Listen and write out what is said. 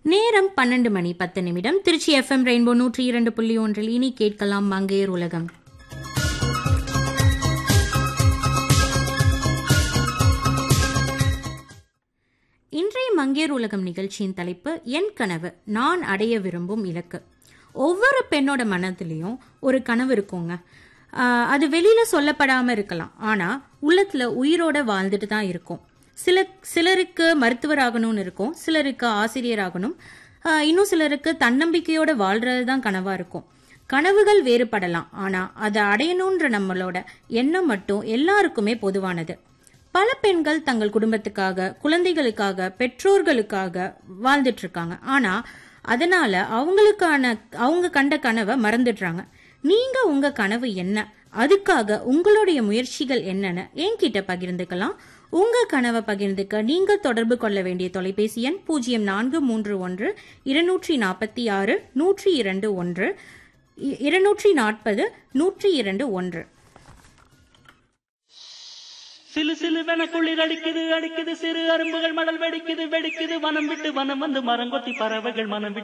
நேரம் பன்னெண்டு மணி பத்து நிமிடம் திருச்சி எஃப்எம் ரெயின்போ நூற்றி இரண்டு புள்ளி ஒன்றில் இனி கேட்கலாம் மங்கையர் உலகம் இன்றைய மங்கையர் உலகம் நிகழ்ச்சியின் தலைப்பு என் கனவு நான் அடைய விரும்பும் இலக்கு ஒவ்வொரு பெண்ணோட மனதிலையும் ஒரு கனவு இருக்குங்க ஆஹ் அது வெளியில சொல்லப்படாம இருக்கலாம் ஆனா உள்ளத்துல உயிரோட வாழ்ந்துட்டு தான் இருக்கும் சில சிலருக்கு மருத்துவர் ஆகணும்னு இருக்கும் சிலருக்கு ஆசிரியர் ஆகணும் ஆஹ் இன்னும் சிலருக்கு தன்னம்பிக்கையோட வாழ்றது தான் கனவா இருக்கும் கனவுகள் வேறுபடலாம் ஆனா அதை அடையணுன்ற நம்மளோட எண்ணம் மட்டும் எல்லாருக்குமே பொதுவானது பல பெண்கள் தங்கள் குடும்பத்துக்காக குழந்தைகளுக்காக பெற்றோர்களுக்காக வாழ்ந்துட்டு இருக்காங்க ஆனா அதனால அவங்களுக்கான அவங்க கண்ட கனவை மறந்துடுறாங்க நீங்க உங்க கனவு என்ன அதுக்காக உங்களுடைய முயற்சிகள் என்னன்னு என்கிட்ட பகிர்ந்துக்கலாம் உங்க கனவை பகிர்ந்துக்க நீங்க தொடர்பு கொள்ள வேண்டிய தொலைபேசி எண் பூஜ்ஜியம் நான்கு மூன்று ஒன்று இருநூற்றி நாற்பத்தி ஆறு நூற்றி இரண்டு ஒன்று இ- இருநூற்றி நாற்பது நூற்றி இரண்டு ஒன்று சிலு சிலுவென குளிர் அடிக்குது அடிக்குது சிறு அரும்புகள் மடல் வெடிக்குது வெடிக்குது வனம் விட்டு வனம் வந்து மரங்கொத்தி பறவைகள் மனம் விட்டு